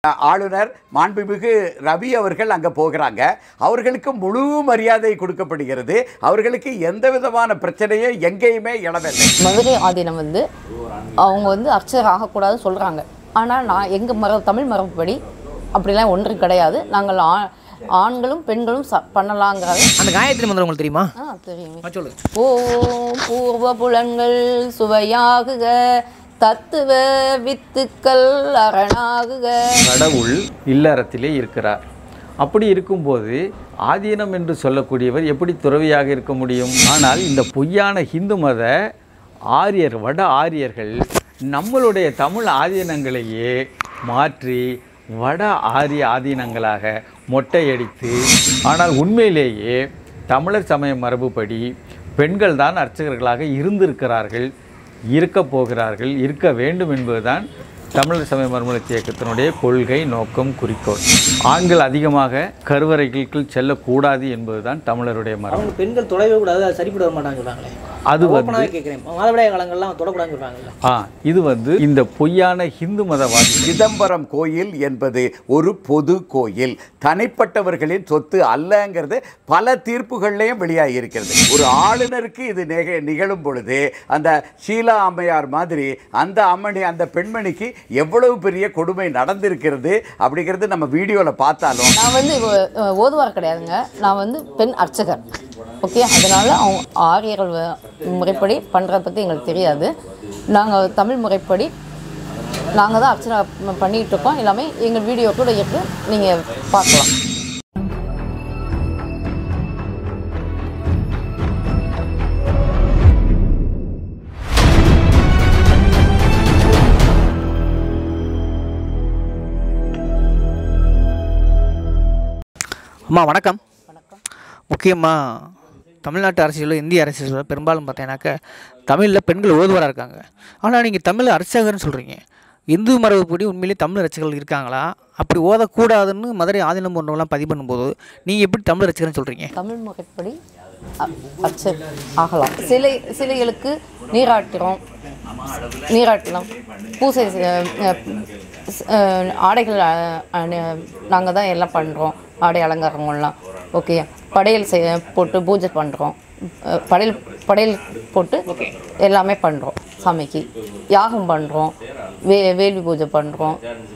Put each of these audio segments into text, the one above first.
ஆளுநர் மாண்புமிகு ரவி அவர்கள் அங்கே போகிறாங்க அவர்களுக்கு முழு மரியாதை கொடுக்கப்படுகிறது அவர்களுக்கு எந்த விதமான பிரச்சனையும் எங்கேயுமே இடமில்லை மதுரை ஆதீனம் வந்து அவங்க வந்து அர்ச்சகர் ஆகக்கூடாது சொல்கிறாங்க ஆனால் நான் எங்கள் மர தமிழ் மரபுப்படி அப்படிலாம் ஒன்றும் கிடையாது நாங்கள் ஆ ஆண்களும் பெண்களும் ச பண்ணலாங்கிறது அந்த காயத்ரி மந்திரம் உங்களுக்கு தெரியுமா ஆ தெரியுங்க ஆ, சொல்லுங்க ஓம் பூர்வ புலன்கள் சுவையாகுக தத்துவ வித்துக்கள் அரணாகுக கடவுள் இல்லறத்திலே இருக்கிறார் அப்படி இருக்கும்போது ஆதீனம் என்று சொல்லக்கூடியவர் எப்படி துறவியாக இருக்க முடியும் ஆனால் இந்த பொய்யான இந்து மத ஆரியர் வட ஆரியர்கள் நம்மளுடைய தமிழ் ஆதீனங்களையே மாற்றி வட ஆரிய ஆதீனங்களாக மொட்டையடித்து ஆனால் உண்மையிலேயே தமிழர் சமய மரபுப்படி பெண்கள் தான் அர்ச்சகர்களாக இருந்திருக்கிறார்கள் இருக்கப் போகிறார்கள் இருக்க வேண்டும் என்பதுதான் தமிழர் சமய மறுமலர்ச்சி இயக்கத்தினுடைய கொள்கை நோக்கம் குறிக்கோள் ஆண்கள் அதிகமாக கருவறைகளுக்குள் செல்லக்கூடாது என்பதுதான் தமிழருடைய மரபு அவங்க பெண்கள் தொடவே கூடாது அது சரிப்பட வர மாட்டாங்க சொல்றாங்களே அது வந்து ஓப்பனாகவே கேட்குறேன் மாதவிடாய் காலங்கள்லாம் தொடக்கூடாதுன்னு சொல்றாங்கல்ல ஆ இது வந்து இந்த பொய்யான இந்து மதவாதி சிதம்பரம் கோயில் என்பது ஒரு பொது கோயில் தனிப்பட்டவர்களின் சொத்து அல்லங்கிறது பல தீர்ப்புகள்லையும் வெளியாகி இருக்கிறது ஒரு ஆளுநருக்கு இது நிக நிகழும் பொழுது அந்த ஷீலா அம்மையார் மாதிரி அந்த அம்மணி அந்த பெண்மணிக்கு எவ்வளவு பெரிய கொடுமை நடந்திருக்கிறது அப்படிங்கிறது நம்ம வீடியோவில் பார்த்தாலும் நான் வந்து அஹ், ஓதுவார் கிடையாதுங்க நான் வந்து பெண் அர்ச்சகர் ஓகே அதனால் அவங்க ஆரியர்கள் வ- முறைப்படி பண்ணுறத பற்றி எங்களுக்கு தெரியாது நாங்கள் தமிழ் முறைப்படி நாங்கள் தான் அர்ச்சனை ப- பண்ணிகிட்டு இருக்கோம் எல்லாமே எங்கள் வீடியோ கூட இருக்கு நீங்கள் பார்க்கலாம் அம்மா வணக்கம் முக்கியமாக தமிழ்நாட்டு அரசியலோ இந்திய அரசியலோ பெரும்பாலும் பார்த்தீங்கன்னாக்க தமிழில் பெண்கள் ஓதுவராக இருக்காங்க ஆனால் நீங்கள் தமிழ் அர்ச்சகர்னு சொல்கிறீங்க இந்து மரபுப்படி உண்மையிலேயே தமிழ் அர்ச்சகர்கள் இருக்காங்களா அப்படி ஓதக்கூடாதுன்னு மதுரை ஆதீனம் போன்றவங்களாம் பதிவு பண்ணும்போது நீங்கள் எப்படி தமிழ் அர்ச்சகர்னு சொல்கிறீங்க தமிழ் முறைப்படி அ- அர்ச்சர் ஆகலாம் சிலை சிலைகளுக்கு நீராட்டுறோம் நீராட்டலாம் பூசை செ- அஹ் அஹ் ஆடைகள் நாங்கள் தான் எல்லாம் பண்ணுறோம் ஆடை அலங்காரங்கள்லாம் ஓகே படையல் செய்ய போட்டு பூஜை பண்ணுறோம் படையல் படையல் போட்டு எல்லாமே பண்ணுறோம் சாமிக்கு யாகம் பண்ணுறோம் வே வேள்வி பூஜை பண்ணுறோம்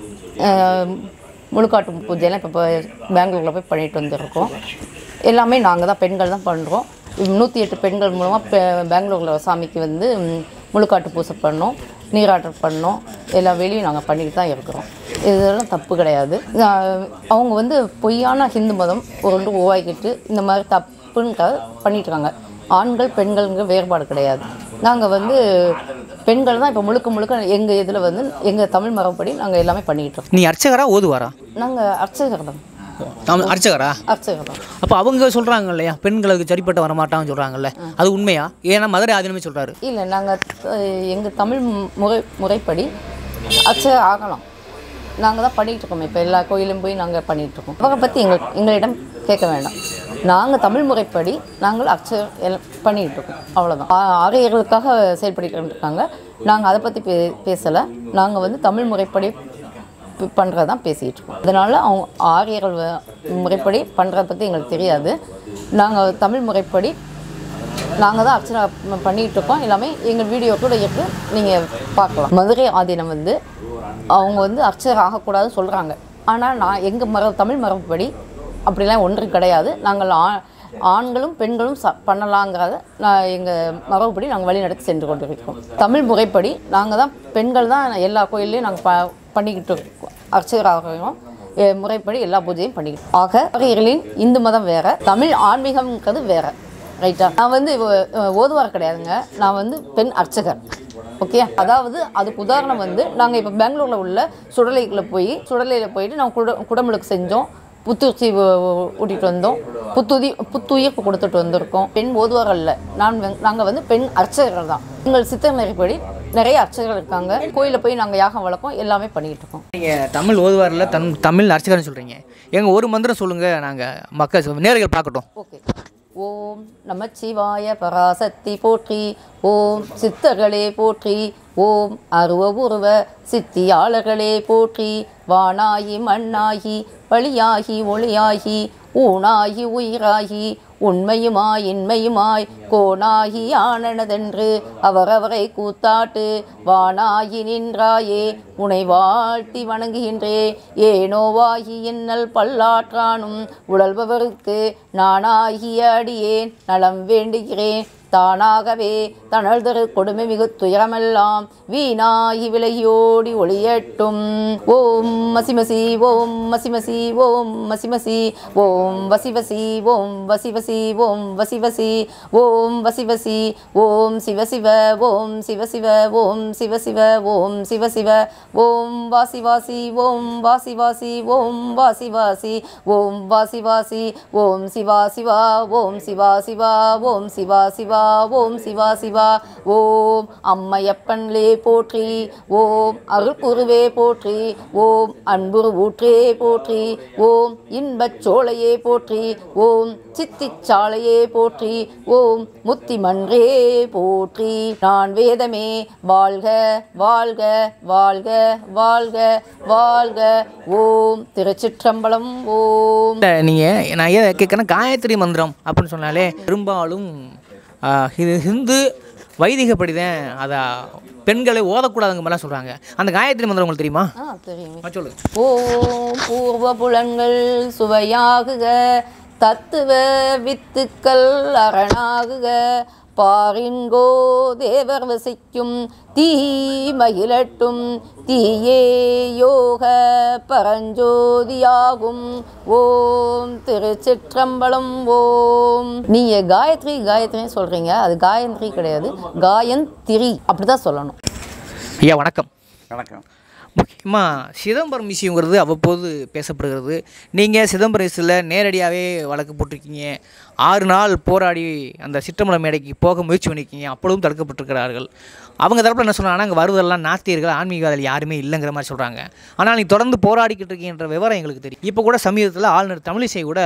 முழுக்காட்டு பூஜையெல்லாம் இப்போ பெங்களூரில் போய் பண்ணிட்டு வந்திருக்கோம் எல்லாமே நாங்கள் தான் பெண்கள் தான் பண்ணுறோம் நூற்றி எட்டு பெண்கள் மூலமாக பெங்களூரில் சாமிக்கு வந்து ம், முழுக்காட்டு பூசை பண்ணோம் நீராட்டம் பண்ணோம் எல்லா வேலையும் நாங்கள் பண்ணிட்டு தான் இருக்கிறோம் இதெல்லாம் தப்பு கிடையாது ஆஹ் அவங்க வந்து பொய்யான ஹிந்து மதம் ஒரு உருவாக்கிட்டு இந்த மாதிரி தப்புன்னு பண்ணிட்டு இருக்காங்க ஆண்கள் பெண்கள்ங்கிற வேறுபாடு கிடையாது நாங்கள் வந்து பெண்கள் தான் இப்போ முழுக்க முழுக்க எங்கள் இதில் வந்து எங்கள் தமிழ் மரபுப்படி நாங்கள் எல்லாமே பண்ணிக்கிட்டு இருக்கோம் நீ அர்ச்சகரா ஓதுவாரா நாங்கள் அர்ச்சகர் தான் தமிழ் அர்ச்சகரா அர்ச்சகர் தான் அப்போ அவங்க சொல்கிறாங்க இல்லையா பெண்களுக்கு சரிப்பட்டு வரமாட்டாங்கன்னு சொல்கிறாங்கல்ல அது உண்மையா ஏன்னா மதுரை ஆதீனமே சொல்கிறாரு இல்லை நாங்கள் எங்கள் தமிழ் முறை முறைப்படி அர்ச்சகர் ஆகலாம் நாங்கள் தான் பண்ணிகிட்டு இருக்கோம் இப்போ எல்லா கோயிலும் போய் நாங்கள் பண்ணிகிட்டு இருக்கோம் அவரை பற்றி எங்கள் எங்களிடம் கேட்க வேண்டாம் நாங்கள் தமிழ் முறைப்படி நாங்கள் அர்ச்சகர் எல்லாம் பண்ணிகிட்டு இருக்கோம் அவ்வளோதான் ஆ- ஆரியர்களுக்காக செயல்பட்டு இருக்காங்க நாங்கள் அதை பற்றி பே பேசலை நாங்கள் வந்து தமிழ் முறைப்படி பண்ணுறது தான் பேசிகிட்டு இருக்கோம் அதனால் அவங்க ஆரியர்கள் வ- முறைப்படி பண்ணுறத பற்றி எங்களுக்கு தெரியாது நாங்கள் தமிழ் முறைப்படி நாங்கள் தான் அர்ச்சனை ப- பண்ணிட்டு இருக்கோம் எல்லாமே எங்கள் வீடியோ கூட இருக்கு நீங்கள் பார்க்கலாம் மதுரை ஆதீனம் வந்து அவங்க வந்து அர்ச்சகர் ஆகக்கூடாதுன்னு சொல்கிறாங்க ஆனால் நான் எங்கள் மர தமிழ் மரபுப்படி அப்படிலாம் ஒன்றும் கிடையாது நாங்கள் ஆ ஆண்களும் பெண்களும் ச பண்ணலாங்கிறத நான் எங்கள் மரபுப்படி நாங்கள் வழிநடத்தி சென்று கொண்டிருக்கோம் தமிழ் முறைப்படி நாங்கள் தான் பெண்கள் தான் எல்லா கோயில்லையும் நாங்கள் ப பண்ணிக்கிட்டு இருக்கோம் அர்ச்சகராகவும் எ- முறைப்படி எல்லா பூஜையும் பண்ணிக்கிட்டு ஆக அவர்களின் இந்து மதம் வேற தமிழ் ஆன்மீகம்ங்கிறது வேற ரைட்டா நான் வந்து இவ- அஹ் ஓதுவார் கிடையாதுங்க நான் வந்து பெண் அர்ச்சகர் ஓகே அதாவது அதுக்கு உதாரணம் வந்து நாங்கள் இப்போ பெங்களூரில் உள்ள சுடலைக்குள்ள போய் சுடலையில் போயிட்டு நாங்கள் குட குடமுழுக்கு செஞ்சோம் புத்துச்சி ஊட்டிட்டு வந்தோம் புத்துதி புத்துயிர்ப்பு கொடுத்துட்டு வந்திருக்கோம் பெண் ஓதுவார்கள் இல்லை நான் நாங்கள் வந்து பெண் அர்ச்சகர்கள் தான் எங்கள் சித்தர் நெறிப்படி நிறைய அர்ச்சகர்கள் இருக்காங்க கோயிலில் போய் நாங்கள் யாகம் வளர்க்கோம் எல்லாமே பண்ணிக்கிட்டு இருக்கோம் நீங்கள் தமிழ் ஓதுவாரில் தன் தமிழ் அர்ச்சகர்னு சொல்கிறீங்க எங்கள் ஒரு மந்திரம் சொல்லுங்கள் நாங்கள் மக்கள் நேர்கள் பார்க்கட்டும் ஓகே ஓம் நமச்சிவாய பராசக்தி போற்றி ஓம் சித்தர்களே போற்றி ஓம் அருவ உருவ சித்தியாளர்களே போற்றி வானாகி மண்ணாகி வழியாகி ஒளியாகி ஊனாகி உயிராகி உண்மையுமாய் இன்மையுமாய் கோனாகி ஆனனதென்று அவரவரை கூத்தாட்டு வானாகி நின்றாயே உனை வாழ்த்தி வணங்குகின்றே ஏனோவாகி என்னல் பல்லாற்றானும் உழல்பவருக்கு நானாகிய அடியேன் நலம் வேண்டுகிறேன் தானாகவே தனல் தரு கொடுமை மிகு துயரமெல்லாம் வீணாகி விலகியோடி ஒளியட்டும் ஓம் மசிமசி ஓம் மசிமசி ஓம் மசிமசி ஓம் வசிவசி ஓம் வசிவசி ஓம் வசிவசி ஓம் வசிவசி ஓம் சிவசிவ ஓம் சிவசிவ ஓம் சிவசிவ ஓம் சிவசிவ ஓம் வாசி வாசி ஓம் வாசி வாசி ஓம் வாசி வாசி ஓம் வாசி வாசி ஓம் சிவா சிவா ஓம் சிவா சிவா ஓம் சிவா சிவா ஓம் சிவா சிவா ஓம் அம்மையப்பன்லே போற்றி ஓம் அருள்குருவே போற்றி ஓம் அன்புரு ஊற்றே போற்றி ஓம் இன்பச் சோலையே போற்றி ஓம் சித்திச்சாலையே போற்றி ஓம் முத்திமன்றே போற்றி நான் வேதமே வாழ்க வாழ்க வாழ்க வாழ்க வாழ்க ஓம் திருச்சிற்றம்பலம் ஓம் இல்லை நீங்கள் நான் ஏன் கேட்குறேன் காயத்ரி மந்திரம் அப்படின்னு சொன்னாலே பெரும்பாலும் ஆ, இது ஹிந்து வைதிகப்படி தான் அதை பெண்களை ஓதக்கூடாதுங்க மாதிரிலாம் சொல்கிறாங்க அந்த காயத்ரி மந்திரம் உங்களுக்கு தெரியுமா ஆ தெரியுமே ஆ, சொல்லுங்க ஓம் பூர்வ புலன்கள் சுவையாகுக தத்துவ வித்துக்கள் அரணாகுக பாரின்கோ தேவர் வசிக்கும் தீ மகிழட்டும் தீயே யோக பரஞ்சோதியாகும் ஓம் திருச்சிற்றம்பலம் ஓம் நீங்க காயத்ரி காயத்ரின்னு சொல்றீங்க அது காயத்ரி கிடையாது காயந்திரி அப்படிதான் சொல்லணும் ஐயா வணக்கம் வணக்கம் முக்கியமாக சிதம்பரம் விஷயங்கிறது அவ்வப்போது பேசப்படுகிறது நீங்கள் சிதம்பரம் விஷயத்தில் நேரடியாகவே வழக்கு போட்டிருக்கீங்க ஆறு நாள் போராடி அந்த சிற்றம்பல மேடைக்கு போக முயற்சி பண்ணியிருக்கீங்க அப்பொழுதும் தடுக்கப்பட்டிருக்கிறார்கள் அவங்க தரப்பில் என்ன சொல்கிறாங்கன்னா அங்கே வருவதெல்லாம் நாத்தியர்கள் ஆன்மீகவாதிகள் யாருமே இல்லைங்கிற மாதிரி சொல்கிறாங்க ஆனால் நீ தொடர்ந்து போராடிக்கிட்டு இருக்கீங்கன்ற விவரம் எங்களுக்கு தெரியும் இப்போ கூட சமீபத்தில் ஆளுநர் தமிழிசை கூட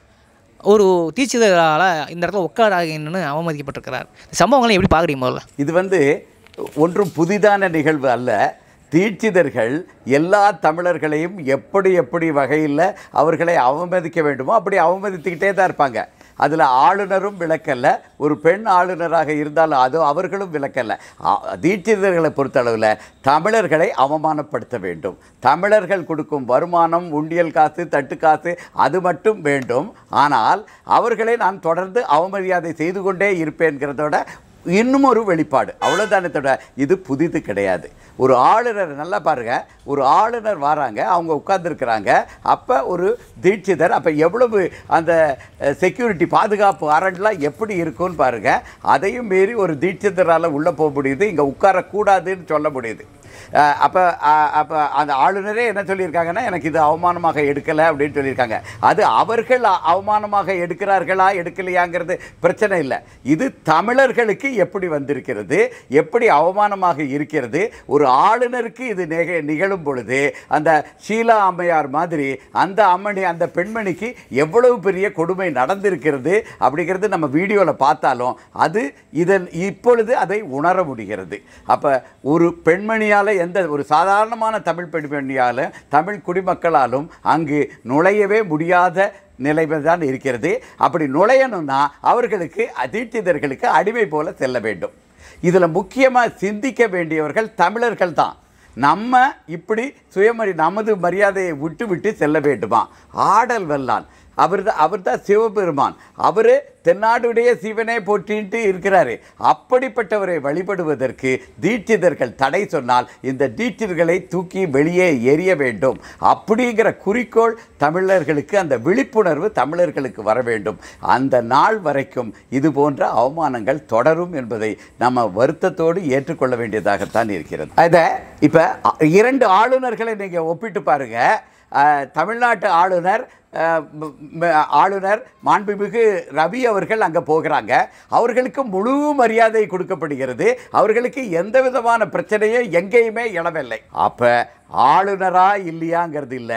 ஒரு தீட்சிதரால் இந்த இடத்துல உட்காராங்கன்னு அவமதிக்கப்பட்டிருக்கிறார் இந்த சம்பவங்களை எப்படி பார்க்குறீங்க முதல்ல இது வந்து ஒன்றும் புதிதான நிகழ்வு அல்ல தீட்சிதர்கள் எல்லா தமிழர்களையும் எப்படி எப்படி வகையில் அவர்களை அவமதிக்க வேண்டுமோ அப்படி அவமதித்துக்கிட்டே தான் இருப்பாங்க அதில் ஆளுநரும் விளக்கல்ல ஒரு பெண் ஆளுநராக இருந்தாலும் அது அவர்களும் விளக்கல்ல ஆ- தீட்சிதர்களை பொறுத்தளவில் தமிழர்களை அவமானப்படுத்த வேண்டும் தமிழர்கள் கொடுக்கும் வருமானம் உண்டியல் காசு தட்டு காசு அது மட்டும் வேண்டும் ஆனால் அவர்களை நான் தொடர்ந்து அவமரியாதை செய்து கொண்டே இருப்பேன்கிறதோட இன்னும் ஒரு வெளிப்பாடு அவ்வளோதானே தவிர இது புதிது கிடையாது ஒரு ஆளுநர் நல்லா பாருங்க ஒரு ஆளுநர் வராங்க அவங்க உட்கார்ந்துருக்கிறாங்க அப்போ ஒரு தீட்சிதர் அப்போ எவ்வளவு அந்த செக்யூரிட்டி பாதுகாப்பு அரண்லாம் எப்படி இருக்கும்னு பாருங்க அதையும் மீறி ஒரு தீட்சிதரால் உள்ளே போக முடியுது இங்கே உட்காரக்கூடாதுன்னு சொல்ல முடியுது அஹ் அப்போ அஹ் அப்போ அந்த ஆளுநரே என்ன சொல்லியிருக்காங்கன்னா எனக்கு இது அவமானமாக எடுக்கலை அப்படின்னு சொல்லியிருக்காங்க அது அவர்கள் அ- அவமானமாக எடுக்கிறார்களா எடுக்கலையாங்கிறது பிரச்சனை இல்லை இது தமிழர்களுக்கு எப்படி வந்திருக்கிறது எப்படி அவமானமாக இருக்கிறது ஒரு ஆளுநருக்கு இது நிக நிகழும் பொழுது அந்த ஷீலா அம்மையார் மாதிரி அந்த அம்மணி அந்த பெண்மணிக்கு எவ்வளவு பெரிய கொடுமை நடந்திருக்கிறது அப்படிங்கிறது நம்ம வீடியோவில் பார்த்தாலும் அது இதன் இப்பொழுது அதை உணர முடிகிறது அப்போ ஒரு பெண்மணியால் எந்த ஒரு சாதாரணமான தமிழ் பெண்மணியால் தமிழ் குடிமக்களாலும் அங்கு நுழையவே முடியாத நிலைமை தான் இருக்கிறது அப்படி நுழையணும்னா அவர்களுக்கு தீட்சிதர்களுக்கு அடிமை போல செல்ல வேண்டும் இதில் முக்கியமாக சிந்திக்க வேண்டியவர்கள் தமிழர்கள் தான் நம்ம இப்படி சுயமரி நமது மரியாதையை விட்டு விட்டு செல்ல வேண்டுமா ஆடல் வல்லான் அவர் தான் அவர் தான் சிவபெருமான் அவர் தென்னாடுடைய சிவனே போற்றின்ட்டு இருக்கிறாரு அப்படிப்பட்டவரை வழிபடுவதற்கு தீட்சிதர்கள் தடை சொன்னால் இந்த தீட்சிதர்களை தூக்கி வெளியே எறிய வேண்டும் அப்படிங்கிற குறிக்கோள் தமிழர்களுக்கு அந்த விழிப்புணர்வு தமிழர்களுக்கு வர வேண்டும் அந்த நாள் வரைக்கும் இது போன்ற அவமானங்கள் தொடரும் என்பதை நம்ம வருத்தத்தோடு ஏற்றுக்கொள்ள வேண்டியதாகத்தான் இருக்கிறது அதை இப்போ இரண்டு ஆளுநர்களை நீங்கள் ஒப்பிட்டு பாருங்க அஹ், தமிழ்நாட்டு ஆளுநர் அஹ், ம- ம- ஆளுநர் மாண்புமிகு ரவி அவர்கள் அங்கே போகிறாங்க அவர்களுக்கு முழு மரியாதை கொடுக்கப்படுகிறது அவர்களுக்கு எந்த விதமான பிரச்சனையும் எங்கேயுமே இடமில்லை அப்போ ஆளுநரா இல்லையாங்கிறது இல்லை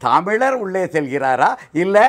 தமிழர் உள்ளே செல்கிறாரா இல்லை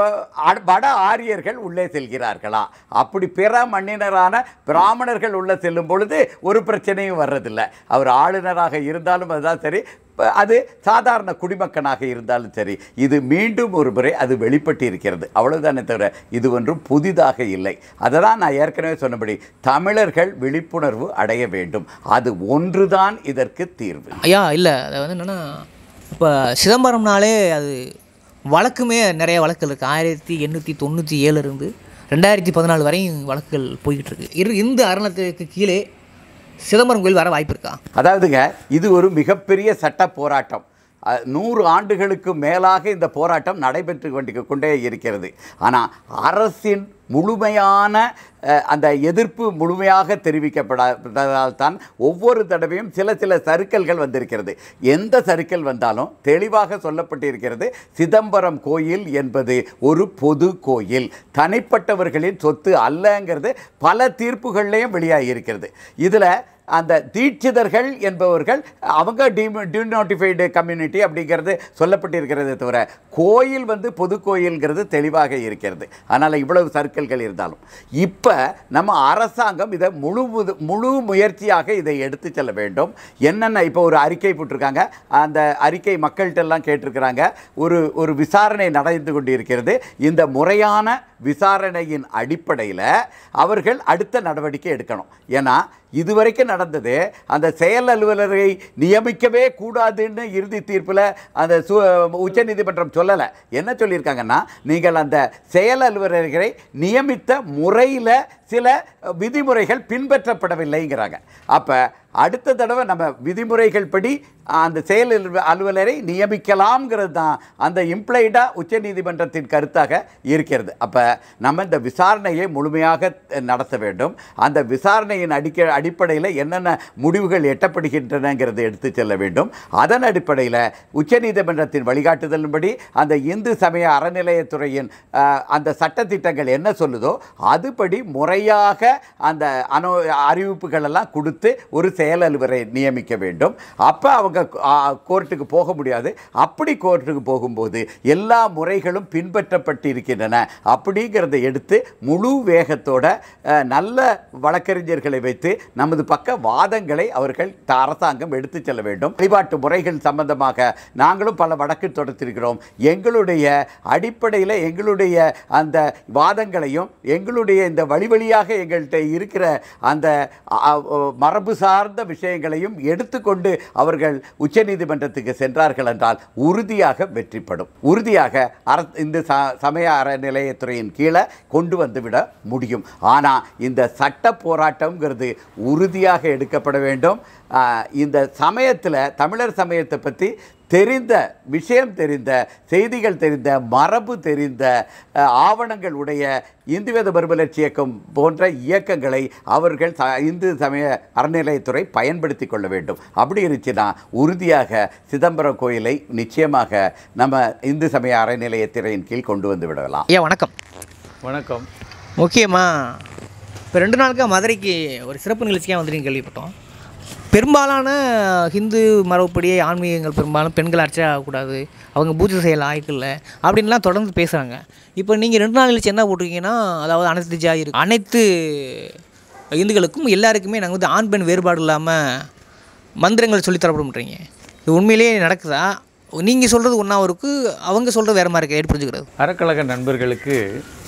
வட ஆரியர்கள் உள்ளே செல்கிறார்களா அப்படி பிற மண்ணினரான பிராமணர்கள் உள்ள செல்லும் பொழுது ஒரு பிரச்சனையும் வர்றதில்லை அவர் ஆளுநராக இருந்தாலும் அதுதான் சரி ப- அது சாதாரண குடிமக்கனாக இருந்தாலும் சரி இது மீண்டும் ஒரு முறை அது வெளிப்பட்டு இருக்கிறது அவ்வளவுதானே தவிர இது ஒன்றும் புதிதாக இல்லை அதை தான் நான் ஏற்கனவே சொன்னபடி தமிழர்கள் விழிப்புணர்வு அடைய வேண்டும் அது ஒன்றுதான் இதற்கு தீர்வு ஐயா இல்லை அது வந்து என்னென்னா இப்போ சிதம்பரம்னாலே அது வழக்குமே நிறைய வழக்குகள் இருக்குது ஆயிரத்தி எண்ணூற்றி தொண்ணூற்றி ஏழுலேருந்து ரெண்டாயிரத்தி பதினாலு வரையும் வழக்குகள் போய்கிட்டு இருக்கு இரு இந்த அரணத்துக்கு கீழே சிதம்பரம் கோயில் வர வாய்ப்பு இருக்கா அதாவதுங்க இது ஒரு மிகப்பெரிய சட்ட போராட்டம் அஹ், நூறு ஆண்டுகளுக்கு மேலாக இந்த போராட்டம் நடைபெற்று கொண்டு கொண்டே இருக்கிறது ஆனால் அரசின் முழுமையான அஹ், அந்த எதிர்ப்பு முழுமையாக தெரிவிக்கப்படாததால் தான் ஒவ்வொரு தடவையும் சில சில சறுக்கல்கள் வந்திருக்கிறது எந்த சறுக்கல் வந்தாலும் தெளிவாக சொல்லப்பட்டிருக்கிறது சிதம்பரம் கோயில் என்பது ஒரு பொது கோயில் தனிப்பட்டவர்களின் சொத்து அல்லங்கிறது பல தீர்ப்புகள்லையும் வெளியாகி இருக்கிறது இதில் அந்த தீட்சிதர்கள் என்பவர்கள் அவங்க டி டிநோட்டிஃபைடு கம்யூனிட்டி அப்படிங்கிறது சொல்லப்பட்டிருக்கிறதே தவிர கோயில் வந்து பொது கோயில்ங்கிறது தெளிவாக இருக்கிறது அதனால் இவ்வளவு சர்க்கிள்கள் இருந்தாலும் இப்போ நம்ம அரசாங்கம் இதை முழு முது- முழு முயற்சியாக இதை எடுத்து செல்ல வேண்டும் என்னென்ன இப்போ ஒரு அறிக்கை போட்டிருக்காங்க அந்த அறிக்கை மக்கள்கிட்ட எல்லாம் கேட்டிருக்கிறாங்க ஒரு ஒரு விசாரணை நடந்து கொண்டு இருக்கிறது இந்த முறையான விசாரணையின் அடிப்படையில் அவர்கள் அடுத்த நடவடிக்கை எடுக்கணும் ஏன்னா இதுவரைக்கும் நடந்தது அந்த செயல் அலுவலரை நியமிக்கவே கூடாதுன்னு இறுதி தீர்ப்பில் அந்த சு உச்சநீதிமன்றம் சொல்லலை என்ன சொல்லியிருக்காங்கன்னா நீங்கள் அந்த செயல் அலுவலர்களை நியமித்த முறையில் சில விதிமுறைகள் பின்பற்றப்படவில்லைங்கிறாங்க அப்போ அடுத்த தடவை நம்ம விதிமுறைகள் படி அந்த செயல் அலுவ- அலுவலரை நியமிக்கலாம்ங்கிறது தான் அந்த இம்ப்ளைடாக உச்சநீதிமன்றத்தின் கருத்தாக இருக்கிறது அப்போ நம்ம இந்த விசாரணையை முழுமையாக நடத்த வேண்டும் அந்த விசாரணையின் அடிக்க அடிப்படையில் என்னென்ன முடிவுகள் எட்டப்படுகின்றனங்கிறதை எடுத்து செல்ல வேண்டும் அதன் அடிப்படையில் உச்சநீதிமன்றத்தின் வழிகாட்டுதலின்படி அந்த இந்து சமய அறநிலையத்துறையின் அஹ், அந்த சட்டத்திட்டங்கள் என்ன சொல்லுதோ அதுபடி முறையாக அந்த அனு அறிவிப்புகள் எல்லாம் கொடுத்து ஒரு செயல் அலுவலரை நியமிக்க வேண்டும் அப்போ அவங்க ஆ, கோர்ட்டுக்கு போக முடியாது அப்படி கோர்ட்டுக்கு போகும்போது எல்லா முறைகளும் பின்பற்றப்பட்டு இருக்கின்றன அப்படிங்கிறத எடுத்து முழு வேகத்தோட அஹ், நல்ல வழக்கறிஞர்களை வைத்து நமது பக்க வாதங்களை அவர்கள் த- அரசாங்கம் எடுத்து செல்ல வேண்டும் வழிபாட்டு முறைகள் சம்பந்தமாக நாங்களும் பல வழக்கு தொடுத்திருக்கிறோம் எங்களுடைய அடிப்படையில் எங்களுடைய அந்த வாதங்களையும் எங்களுடைய இந்த வழி வழியாக எங்கள்கிட்ட இருக்கிற அந்த அ, அ, மரபு சார்ந்த விஷயங்களையும் எடுத்துக்கொண்டு அவர்கள் உச்சநீதிமன்றத்துக்கு சென்றார்கள் என்றால் உறுதியாக வெற்றிப்படும் உறுதியாக அர இந்த ச சமய அறநிலையத்துறையின் கீழே கொண்டு வந்து விட முடியும் ஆனால் இந்த சட்ட போராட்டம்ங்கிறது உறுதியாக எடுக்கப்பட வேண்டும் ஆ, இந்த சமயத்தில் தமிழர் சமயத்தை பற்றி தெரிந்த விஷயம் தெரிந்த செய்திகள் தெரிந்த மரபு தெரிந்த அஹ், ஆவணங்கள் உடைய இந்து வேத மறுமலர்ச்சி இயக்கம் போன்ற இயக்கங்களை அவர்கள் ச இந்து சமய அறநிலையத்துறை பயன்படுத்தி கொள்ள வேண்டும் அப்படி இருந்துச்சுன்னா உறுதியாக சிதம்பரம் கோயிலை நிச்சயமாக நம்ம இந்து சமய அறநிலையத்துறையின் கீழ் கொண்டு வந்து விடலாம் ஐயா வணக்கம் வணக்கம் முக்கியமாக இப்போ ரெண்டு நாளுக்காக மதுரைக்கு ஒரு சிறப்பு நிகழ்ச்சியாக வந்துருங்க கேள்விப்பட்டோம் பெரும்பாலான ஹிந்து மரபுப்படியே ஆன்மீகங்கள் பெரும்பாலும் பெண்கள் அர்ச்சனை ஆகக்கூடாது அவங்க பூஜை செய்ய லாய்க்கில்லை அப்படின்லாம் தொடர்ந்து பேசுகிறாங்க இப்போ நீங்கள் ரெண்டு நாள் நிகழ்ச்சி என்ன போட்டிருக்கீங்கன்னா அதாவது அனைத்து ஜாதி இருக்கு அனைத்து இந்துக்களுக்கும் எல்லாருக்குமே நாங்கள் வந்து ஆண் பெண் வேறுபாடு இல்லாமல் மந்திரங்கள் சொல்லித்தரப்படும்ன்றீங்க இது உண்மையிலேயே நடக்குதா நீங்கள் சொல்கிறது ஒன்றா இருக்குது அவங்க சொல்கிறது வேறு மாதிரி இருக்கு எப்படி புரிஞ்சுக்கிறது அறக்கழக நண்பர்களுக்கு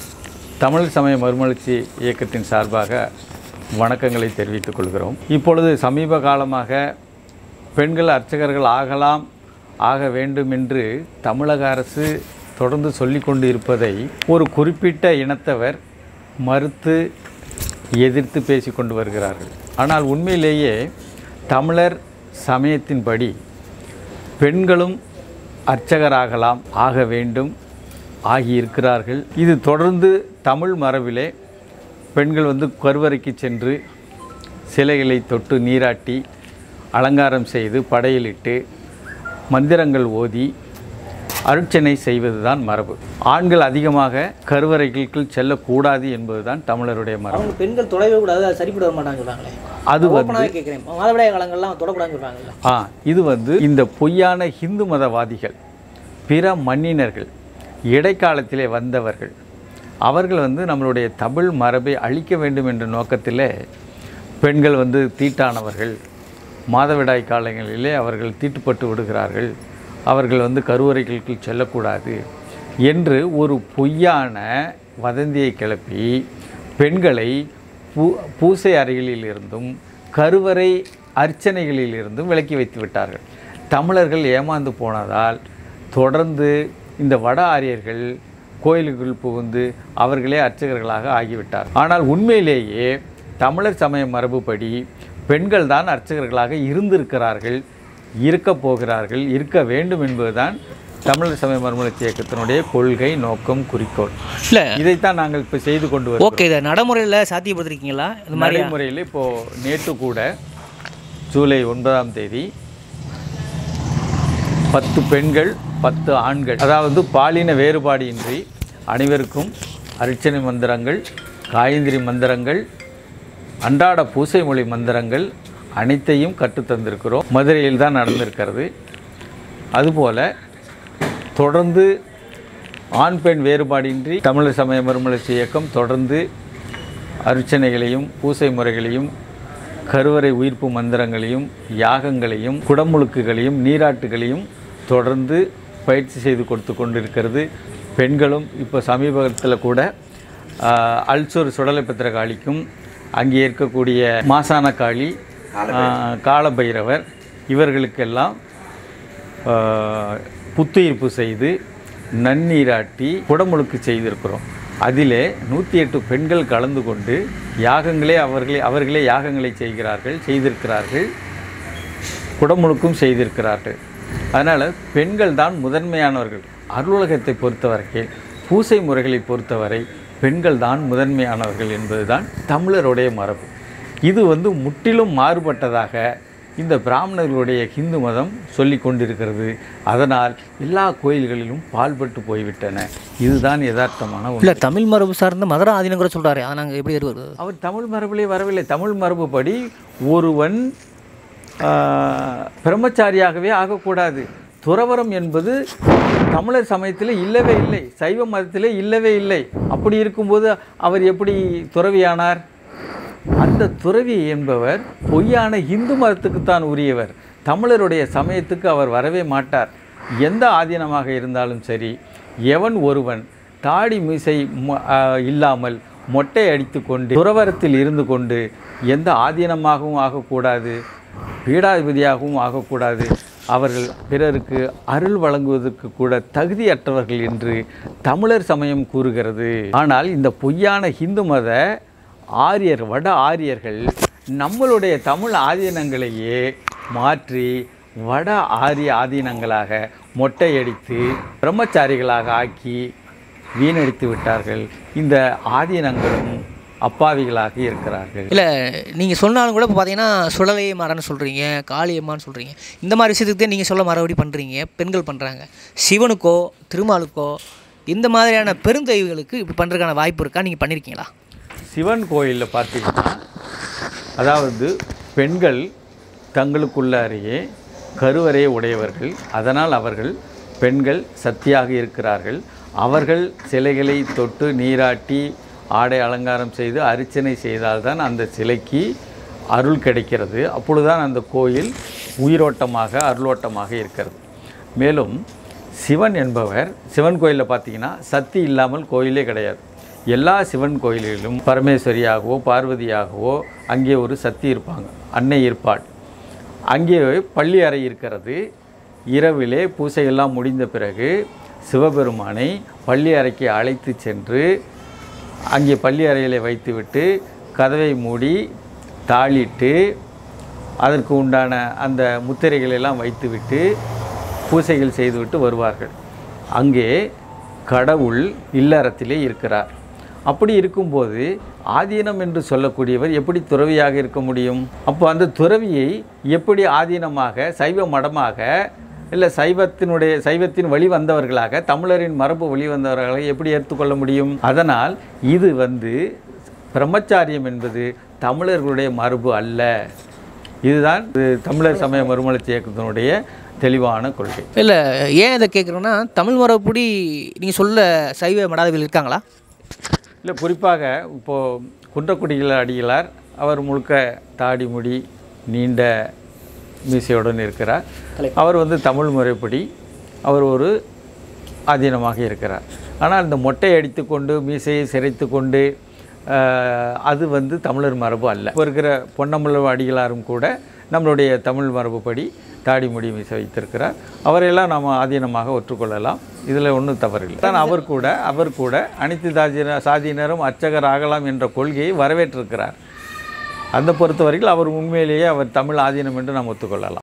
தமிழ் சமய மறுமலர்ச்சி இயக்கத்தின் சார்பாக வணக்கங்களை தெரிவித்துக் கொள்கிறோம் இப்பொழுது சமீப காலமாக பெண்கள் அர்ச்சகர்கள் ஆகலாம் ஆக வேண்டும் என்று தமிழக அரசு தொடர்ந்து சொல்லி கொண்டு இருப்பதை ஒரு குறிப்பிட்ட இனத்தவர் மறுத்து எதிர்த்து பேசி கொண்டு வருகிறார்கள் ஆனால் உண்மையிலேயே தமிழர் சமயத்தின்படி பெண்களும் அர்ச்சகராகலாம் ஆக வேண்டும் ஆகியிருக்கிறார்கள் இது தொடர்ந்து தமிழ் மரபிலே பெண்கள் வந்து கருவறைக்கு சென்று சிலைகளை தொட்டு நீராட்டி அலங்காரம் செய்து படையலிட்டு மந்திரங்கள் ஓதி அருட்சனை செய்வதுதான் மரபு ஆண்கள் அதிகமாக கருவறைகளுக்குள் செல்லக்கூடாது என்பதுதான் தமிழருடைய மரபு அவங்க பெண்கள் தொடவே கூடாது அது சரிப்பட வர மாட்டாங்க சொல்கிறாங்களே அது வந்து ஓப்பனாகவே கேட்குறேன் மாதவிடாய காலங்கள்லாம் தொடக்கூடாதுன்னு சொல்கிறாங்கல்ல ஆ இது வந்து இந்த பொய்யான ஹிந்து மதவாதிகள் பிற மன்னினர்கள் இடைக்காலத்திலே வந்தவர்கள் அவர்கள் வந்து நம்மளுடைய தமிழ் மரபை அழிக்க வேண்டும் என்ற நோக்கத்திலே பெண்கள் வந்து தீட்டானவர்கள் மாதவிடாய் காலங்களிலே அவர்கள் தீட்டுப்பட்டு விடுகிறார்கள் அவர்கள் வந்து கருவறைகளுக்கு செல்லக்கூடாது என்று ஒரு பொய்யான வதந்தியை கிளப்பி பெண்களை பூ பூசை அறைகளில் இருந்தும் கருவறை அர்ச்சனைகளில் இருந்தும் விலக்கி வைத்து விட்டார்கள் தமிழர்கள் ஏமாந்து போனதால் தொடர்ந்து இந்த வட ஆரியர்கள் கோயிலுக்குள் புகுந்து அவர்களே அர்ச்சகர்களாக ஆகிவிட்டார் ஆனால் உண்மையிலேயே தமிழர் சமய மரபுப்படி பெண்கள் தான் அர்ச்சகர்களாக இருந்திருக்கிறார்கள் இருக்கப் போகிறார்கள் இருக்க வேண்டும் என்பதுதான் தமிழர் சமய மறுமலர்ச்சி இயக்கத்தினுடைய கொள்கை நோக்கம் குறிக்கோள் இல்லை இதைத்தான் நாங்கள் இப்போ செய்து கொண்டு வருகிறோம் ஓகே இதை நடைமுறையில் சாத்தியப்படுத்திருக்கீங்களா இது மாதிரி நடைமுறையில் இப்போது நேற்று கூட ஜூலை ஒன்பதாம் தேதி பத்து பெண்கள் பத்து ஆண்கள் அதாவது பாலின வேறுபாடு இன்றி அனைவருக்கும் அர்ச்சனை மந்திரங்கள் காயந்திரி மந்திரங்கள் அன்றாட பூசை மொழி மந்திரங்கள் அனைத்தையும் கற்றுத்தந்திருக்கிறோம் மதுரையில் தான் நடந்திருக்கிறது அதுபோல் தொடர்ந்து ஆண் பெண் வேறுபாடின்றி தமிழர் சமய மறுமலர்ச்சி இயக்கம் தொடர்ந்து அர்ச்சனைகளையும் பூசை முறைகளையும் கருவறை உயிர்ப்பு மந்திரங்களையும் யாகங்களையும் குடமுழுக்குகளையும் நீராட்டுகளையும் தொடர்ந்து பயிற்சி செய்து கொடுத்து கொண்டிருக்கிறது பெண்களும் இப்போ சமீபத்தில் கூட ஆஹ், அல்சூர் சுடலை காளிக்கும் அங்கே இருக்கக்கூடிய மாசான காளி ஆஹ், காலபைரவர் இவர்களுக்கெல்லாம் ஆஹ், புத்துயிர்ப்பு செய்து நன்னீராட்டி குடமுழுக்கு செய்திருக்கிறோம் அதிலே நூற்றி எட்டு பெண்கள் கலந்து கொண்டு யாகங்களே அவர்களே அவர்களே யாகங்களை செய்கிறார்கள் செய்திருக்கிறார்கள் குடமுழுக்கும் செய்திருக்கிறார்கள் அதனால் பெண்கள் தான் முதன்மையானவர்கள் அருளுலகத்தை பொறுத்தவரையில் பூசை முறைகளை பொறுத்தவரை பெண்கள் தான் முதன்மையானவர்கள் என்பதுதான் தமிழருடைய மரபு இது வந்து முற்றிலும் மாறுபட்டதாக இந்த பிராமணர்களுடைய ஹிந்து மதம் சொல்லி கொண்டிருக்கிறது அதனால் எல்லா கோயில்களிலும் பால்பட்டு போய்விட்டன இதுதான் யதார்த்தமான உண்மை இல்லை தமிழ் மரபு சார்ந்த மதுர ஆதீனம் கூட சொல்கிறாரு அதை நாங்கள் எப்படி வருவது அவர் தமிழ் மரபிலே வரவில்லை தமிழ் மரபுப்படி ஒருவன் ஆஹ், பிரம்மச்சாரியாகவே ஆகக்கூடாது துறவரம் என்பது தமிழர் சமயத்தில் இல்லவே இல்லை சைவ மதத்திலே இல்லவே இல்லை அப்படி இருக்கும்போது அவர் எப்படி துறவியானார் அந்த துறவி என்பவர் பொய்யான இந்து மதத்துக்குத்தான் உரியவர் தமிழருடைய சமயத்துக்கு அவர் வரவே மாட்டார் எந்த ஆதீனமாக இருந்தாலும் சரி எவன் ஒருவன் தாடி மீசை மொ- ஆ, இல்லாமல் மொட்டை அடித்து கொண்டு துறவரத்தில் இருந்து கொண்டு எந்த ஆதீனமாகவும் ஆகக்கூடாது பீடாதிபதியாகவும் ஆகக்கூடாது அவர்கள் பிறருக்கு அருள் வழங்குவதற்கு கூட தகுதியற்றவர்கள் என்று தமிழர் சமயம் கூறுகிறது ஆனால் இந்த பொய்யான இந்து மத ஆரியர் வட ஆரியர்கள் நம்மளுடைய தமிழ் ஆதீனங்களையே மாற்றி வட ஆரிய ஆதீனங்களாக மொட்டையடித்து பிரம்மச்சாரிகளாக ஆக்கி வீணடித்து விட்டார்கள் இந்த ஆதீனங்களும் அப்பாவிகளாக இருக்கிறார்கள் இல்லை நீங்கள் சொன்னாலும் கூட இப்போ பார்த்தீங்கன்னா சுழலை மரன்னு சொல்கிறீங்க காளியம்மான்னு சொல்கிறீங்க இந்த மாதிரி விஷயத்துக்கு தான் நீங்கள் சொல்ல மறுபடி பண்ணுறீங்க பெண்கள் பண்ணுறாங்க சிவனுக்கோ திருமாலுக்கோ இந்த மாதிரியான பெருந்தெய்வங்களுக்கு இப்படி பண்ணுறதுக்கான வாய்ப்பு இருக்கா நீங்கள் பண்ணியிருக்கீங்களா சிவன் கோயிலில் பார்த்தீங்கன்னா அதாவது பெண்கள் தங்களுக்குள்ள அறையே கருவறையை உடையவர்கள் அதனால் அவர்கள் பெண்கள் சத்தியாக இருக்கிறார்கள் அவர்கள் சிலைகளை தொட்டு நீராட்டி ஆடை அலங்காரம் செய்து அர்ச்சனை செய்தால்தான் அந்த சிலைக்கு அருள் கிடைக்கிறது அப்பொழுதுதான் அந்த கோயில் உயிரோட்டமாக அருளோட்டமாக இருக்கிறது மேலும் சிவன் என்பவர் சிவன் கோயிலில் பார்த்தீங்கன்னா சக்தி இல்லாமல் கோயிலே கிடையாது எல்லா சிவன் கோயில்களிலும் பரமேஸ்வரியாகவோ பார்வதியாகவோ அங்கே ஒரு சக்தி இருப்பாங்க அன்னை இருப்பாள் அங்கே பள்ளி அறை இருக்கிறது இரவிலே பூசையெல்லாம் முடிந்த பிறகு சிவபெருமானை பள்ளி அறைக்கு அழைத்து சென்று அங்கே பள்ளி அறையிலே வைத்துவிட்டு கதவை மூடி தாளிட்டு அதற்கு உண்டான அந்த முத்திரைகளை எல்லாம் வைத்துவிட்டு பூசைகள் செய்துவிட்டு வருவார்கள் அங்கே கடவுள் இல்லறத்திலே இருக்கிறார் அப்படி இருக்கும்போது ஆதீனம் என்று சொல்லக்கூடியவர் எப்படி துறவியாக இருக்க முடியும் அப்போ அந்த துறவியை எப்படி ஆதீனமாக சைவ மடமாக இல்லை சைவத்தினுடைய சைவத்தின் வழி வந்தவர்களாக தமிழரின் மரபு வழி வந்தவர்களாக எப்படி ஏற்றுக்கொள்ள முடியும் அதனால் இது வந்து பிரம்மச்சாரியம் என்பது தமிழர்களுடைய மரபு அல்ல இதுதான் இது தமிழர் சமய மறுமலர்ச்சி இயக்கத்தினுடைய தெளிவான கொள்கை இல்லை ஏன் இதை கேட்குறோன்னா தமிழ் மரபுப்படி நீங்கள் சொல்ல சைவ மடாதவில் இருக்காங்களா இல்லை குறிப்பாக இப்போது குன்றக்குடியில் அடிகளார் அவர் முழுக்க தாடி முடி நீண்ட மீசையுடன் இருக்கிறார் அவர் வந்து தமிழ் முறைப்படி அவர் ஒரு ஆதீனமாக இருக்கிறார் ஆனால் இந்த மொட்டை அடித்துக்கொண்டு மீசையை சிரைத்து கொண்டு ஆஹ், அது வந்து தமிழர் மரபு அல்ல இப்போ இருக்கிற பொன்னம்பல அடிகளாரும் கூட நம்மளுடைய தமிழ் மரபுப்படி தாடி முடி மீசை வைத்திருக்கிறார் அவரையெல்லாம் நாம் ஆதீனமாக ஒற்றுக்கொள்ளலாம் இதில் ஒன்றும் தவறில்லை தான் அவர் கூட அவர் கூட அனைத்து தாஜின சாதியினரும் அர்ச்சகர் ஆகலாம் என்ற கொள்கையை வரவேற்றிருக்கிறார் அந்த பொறுத்தவரையில் அவர் உண்மையிலேயே அவர் தமிழ் ஆதீனம் என்று நாம் ஒத்துக்கொள்ளலாம்